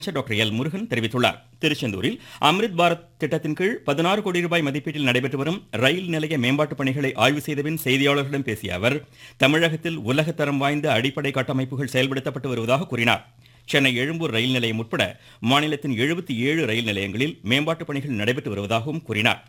அமைச்சர் doctor L Murugan தெரிவித்துள்ளார் திருச்செந்தூரில் அம்ரித் பாரத் திட்டத்தின் கீழ் பதினாறு கோடி ரூபாய் மதிப்பீட்டில் நடைபெற்று வரும் ரயில் நிலைய மேம்பாட்டு பணிகளை ஆய்வு செய்தபின் செய்தியாளர்களிடம் பேசிய அவர் தமிழகத்தில் உலகத்தரம் வாய்ந்த அடிப்படை கட்டமைப்புகள் செயல்படுத்தப்பட்டு வருவதாக கூறினார் சென்னை எழும்பூர் ரயில் நிலையம் உட்பட மாநிலத்தின் எழுபத்தி ஏழு ரயில் நிலையங்களில் மேம்பாட்டு பணிகள் நடைபெற்று வருவதாகவும் கூறினார்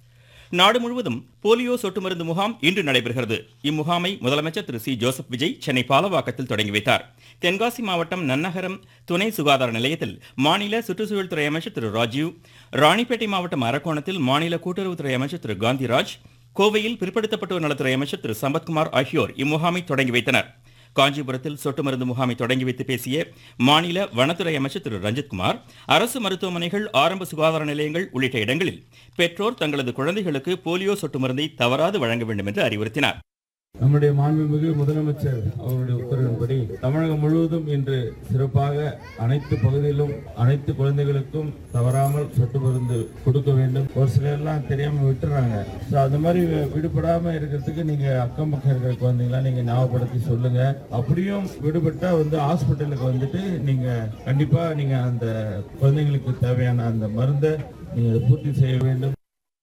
நாடு முழுவதும் போலியோ சொட்டு மருந்து முகாம் இன்று நடைபெறுகிறது இம்முகாமை முதலமைச்சர் திரு சி ஜோசப் விஜய் சென்னை பாலவாக்கத்தில் தொடங்கி வைத்தார் தென்காசி மாவட்டம் நன்னகரம் துணை சுகாதார நிலையத்தில் மாநில சுற்றுச்சூழல் துறை அமைச்சர் திரு ராஜீவ் ராணிப்பேட்டை மாவட்டம் அரக்கோணத்தில் மாநில கூட்டுறவுத்துறை அமைச்சர் திரு காந்திராஜ் கோவையில் பிற்படுத்தப்பட்டோர் நலத்துறை அமைச்சர் திரு சம்பத்குமார் ஆகியோர் இம்முகாமை தொடங்கி வைத்தனர் காஞ்சிபுரத்தில் சொட்டு மருந்து முகாமை தொடங்கி வைத்து பேசிய மாநில வனத்துறை அமைச்சர் திரு ரஞ்சித்குமார் அரசு மருத்துவமனைகள் ஆரம்ப சுகாதார நிலையங்கள் உள்ளிட்ட இடங்களில் பெற்றோர் தங்களது குழந்தைகளுக்கு போலியோ சொட்டு மருந்தை தவறாது வழங்க வேண்டும் என்று அறிவுறுத்தினார் நம்முடைய மாண்புமிகு முதலமைச்சர் அவருடைய உத்தரவின்படி தமிழகம் முழுவதும் இன்று சிறப்பாக அனைத்து பகுதியிலும் அனைத்து குழந்தைகளுக்கும் தவறாமல் சொட்டு மருந்து கொடுக்க வேண்டும் ஒரு சிலர்லாம் தெரியாம விட்டுறாங்க ஸோ அந்த மாதிரி வி- விடுபடாம இருக்கிறதுக்கு நீங்க அக்கம் பக்கம் இருக்கிற குழந்தைங்களாம் நீங்க ஞாபகப்படுத்தி சொல்லுங்க அப்படியும் விடுபட்டா வந்து ஹாஸ்பிட்டலுக்கு வந்துட்டு நீங்க கண்டிப்பா நீங்க அந்த குழந்தைங்களுக்கு தேவையான அந்த மருந்தை நீங்க பூர்த்தி செய்ய வேண்டும்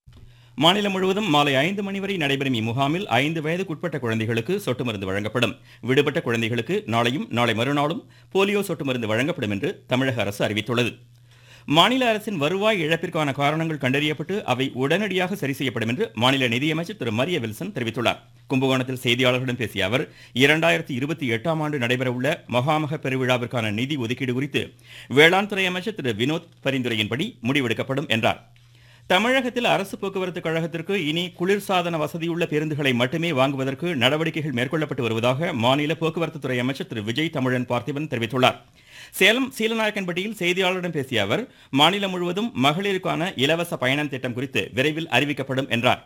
மாநிலம் முழுவதும் மாலை ஐந்து மணி வரை நடைபெறும் இம்முகாமில் ஐந்து வயதுக்குட்பட்ட குழந்தைகளுக்கு சொட்டு மருந்து வழங்கப்படும் விடுபட்ட குழந்தைகளுக்கு நாளையும் நாளை மறுநாளும் போலியோ சொட்டு மருந்து வழங்கப்படும் என்று தமிழக அரசு அறிவித்துள்ளது மாநில அரசின் வருவாய் இழப்பிற்கான காரணங்கள் கண்டறியப்பட்டு அவை உடனடியாக சரி செய்யப்படும் என்று மாநில நிதியமைச்சர் திரு மரிய வில்சன் தெரிவித்துள்ளார் கும்பகோணத்தில் செய்தியாளர்களிடம் பேசிய அவர் இரண்டாயிரத்தி இருபத்தி எட்டாம் ஆண்டு நடைபெறவுள்ள மகாமக பெருவிழாவிற்கான நிதி ஒதுக்கீடு குறித்து வேளாண் துறை அமைச்சர் திரு வினோத் பரிந்துரையின்படி முடிவெடுக்கப்படும் என்றார் தமிழகத்தில் அரசு போக்குவரத்து கழகத்திற்கு இனி குளிர்சாதன வசதியுள்ள பேருந்துகளை மட்டுமே வாங்குவதற்கு நடவடிக்கைகள் மேற்கொள்ளப்பட்டு வருவதாக மாநில போக்குவரத்து துறை அமைச்சர் திரு விஜய் தமிழன் பார்த்திபன் தெரிவித்துள்ளார் சேலம் சீலநாயக்கன்பட்டியில் செய்தியாளர்களிடம் பேசிய அவர் மாநிலம் முழுவதும் மகளிருக்கான இலவச பயணம் திட்டம் குறித்து விரைவில் அறிவிக்கப்படும் என்றார்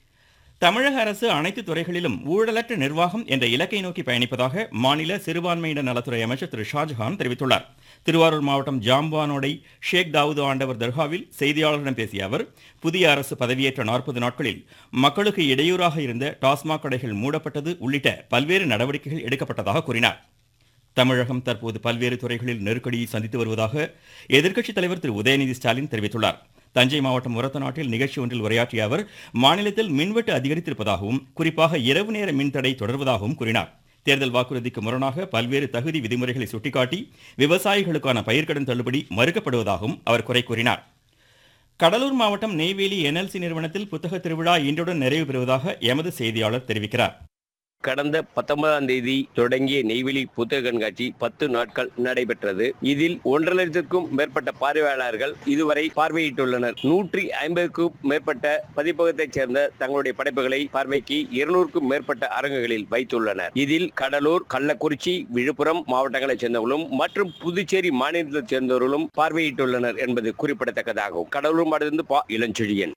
தமிழக அரசு அனைத்து துறைகளிலும் ஊழலற்ற நிர்வாகம் என்ற இலக்கை நோக்கி பயணிப்பதாக மாநில சிறுபான்மையினர் நலத்துறை அமைச்சர் திரு ஷாஜஹான் தெரிவித்துள்ளார் திருவாரூர் மாவட்டம் ஜாம்பானோடை ஷேக் தாவூது ஆண்டவர் தர்காவில் செய்தியாளர்களிடம் பேசிய அவர் புதிய அரசு பதவியேற்ற நாற்பது நாட்களில் மக்களுக்கு இடையூறாக இருந்த டாஸ்மாக் கடைகள் மூடப்பட்டது உள்ளிட்ட பல்வேறு நடவடிக்கைகள் எடுக்கப்பட்டதாக கூறினார் தமிழகம் தற்போது பல்வேறு துறைகளில் நெருக்கடியை சந்தித்து வருவதாக எதிர்க்கட்சித் தலைவர் திரு உதயநிதி ஸ்டாலின் தெரிவித்துள்ளார் தஞ்சை மாவட்டம் உரத்தநாட்டில் நிகழ்ச்சி ஒன்றில் உரையாற்றிய அவர் மாநிலத்தில் மின்வெட்டு அதிகரித்திருப்பதாகவும் குறிப்பாக இரவு நேர மின்தடை தொடர்வதாகவும் கூறினார் தேர்தல் வாக்குறுதிக்கு முரணாக பல்வேறு தகுதி விதிமுறைகளை சுட்டிக்காட்டி விவசாயிகளுக்கான பயிர்க்கடன் தள்ளுபடி மறுக்கப்படுவதாகவும் அவர் குறை கூறினார் கடலூர் மாவட்டம் நெய்வேலி என்எல்சி நிறுவனத்தில் புத்தக திருவிழா இன்றுடன் நிறைவு பெறுவதாக எமது செய்தியாளர் தெரிவிக்கிறார் கடந்த பத்தொன்பதாம் தேதி தொடங்கிய நெய்வேலி புத்தக கண்காட்சி பத்து நாட்கள் நடைபெற்றது இதில் ஒன்றரை லட்சத்திற்கும் மேற்பட்ட பார்வையாளர்கள் இதுவரை பார்வையிட்டுள்ளனர் நூற்றி ஐம்பதுக்கும் மேற்பட்ட பதிப்பகத்தைச் சேர்ந்த தங்களுடைய படைப்புகளை பார்வைக்கு இருநூறுக்கும் மேற்பட்ட அரங்குகளில் வைத்துள்ளனர் இதில் கடலூர் கள்ளக்குறிச்சி விழுப்புரம் மாவட்டங்களைச் சேர்ந்தவர்களும் மற்றும் புதுச்சேரி மாநிலத்தைச் சேர்ந்தவர்களும் பார்வையிட்டுள்ளனர் என்பது குறிப்பிடத்தக்கதாகும் கடலூர் மாவட்டத்திலிருந்து பா இளஞ்செழியன்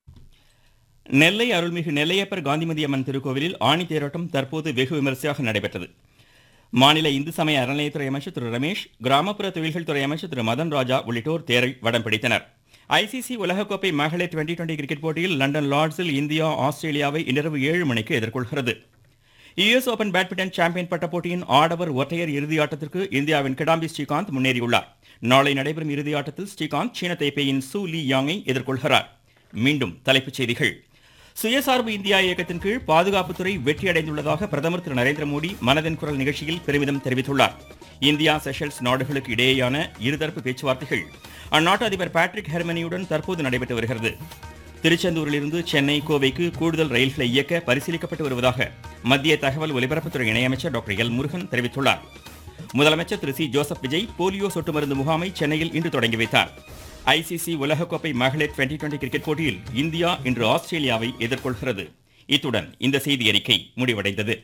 நெல்லை அருள்மிகு நெல்லையப்பர் காந்திமதி அம்மன் திருக்கோவிலில் ஆணி தேரோட்டம் தற்போது வெகு விமரிசையாக நடைபெற்றது மாநில இந்து சமய அறநிலையத்துறை அமைச்சர் திரு ரமேஷ் கிராமப்புற தொழில்கள் துறை அமைச்சர் திரு மதன் ராஜா உள்ளிட்டோர் தேரை வடம் பிடித்தனர் ஐசிசி உலகக்கோப்பை மகளிர் டுவெண்டி டுவெண்டி கிரிக்கெட் போட்டியில் லண்டன் லார்ட்ஸில் இந்தியா ஆஸ்திரேலியாவை இன்றிரவு ஏழு மணிக்கு எதிர்கொள்கிறது யுஎஸ் ஓபன் பேட்மிண்டன் சாம்பியன் பட்ட போட்டியின் ஆடவர் ஒற்றையர் இறுதி ஆட்டத்திற்கு இந்தியாவின் கிடாம்பி ஸ்ரீகாந்த் முன்னேறியுள்ளார் நாளை நடைபெறும் இறுதி ஆட்டத்தில் ஸ்ரீகாந்த் சீன தைப்பேயின் சூ லீ யாங்கை எதிர்கொள்கிறார் மீண்டும் தலைப்புச் செய்திகள் சுயசார்பு இந்தியா இயக்கத்தின் கீழ் பாதுகாப்புத்துறை வெற்றியடைந்துள்ளதாக பிரதமர் திரு நரேந்திர மோடி மனதின் குரல் நிகழ்ச்சியில் பெருமிதம் தெரிவித்துள்ளார் இந்தியா செஷல்ஸ் நாடுகளுக்கு இடையேயான இருதரப்பு பேச்சுவார்த்தைகள் அந்நாட்டு அதிபர் பேட்ரிக் ஹெர்மனியுடன் தற்போது நடைபெற்று வருகிறது திருச்செந்தூரிலிருந்து சென்னை கோவைக்கு கூடுதல் ரயில்களை இயக்க பரிசீலிக்கப்பட்டு வருவதாக மத்திய தகவல் ஒலிபரப்புத்துறை இணையமைச்சர் டாக்டர் எல் முருகன் தெரிவித்துள்ளார் முதலமைச்சர் Thiru C Joseph Vijay polio சொட்டு மருந்து முகாமை சென்னையில் இன்று தொடங்கி வைத்தார் ஐசிசி உலகக்கோப்பை மகளிர் டுவெண்டி டுவெண்டி கிரிக்கெட் போட்டியில் இந்தியா இன்று ஆஸ்திரேலியாவை எதிர்கொள்கிறது இத்துடன் இந்த செய்தி அறிக்கை முடிவடைந்தது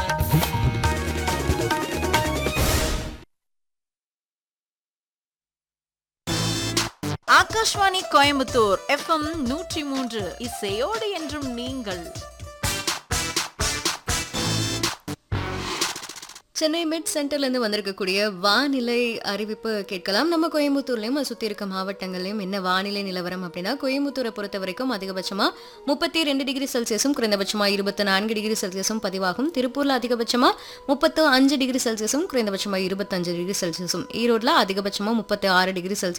ஆகாஷ்வாணி கோயம்புத்தூர் எஃப்எம் நூற்றி மூன்று இசையோடு என்றும் நீங்கள் சென்னை மிட் சென்டர்ல இருந்து வந்திருக்கக்கூடிய வானிலை அறிவிப்பு கேட்கலாம் நம்ம கோயம்புத்தூர்லயும் அதை சுத்தி இருக்க மாவட்டங்கள்லயும் என்ன வானிலை நிலவரம் அப்படின்னா கோயம்புத்தூரை பொறுத்த வரைக்கும் அதிகபட்சமா முப்பத்தி ரெண்டு டிகிரி செல்சியஸும் குறைந்தபட்சமா இருபத்தி நான்கு டிகிரி செல்சியஸும் பதிவாகும் திருப்பூர்ல அதிகபட்சமா முப்பத்து அஞ்சு டிகிரி செல்சியஸும் குறைந்தபட்சமா இருபத்தஞ்சு டிகிரி செல்சியஸும் ஈரோட்ல அதிகபட்சமா முப்பத்தி ஆறு டிகிரி செல்சியஸ்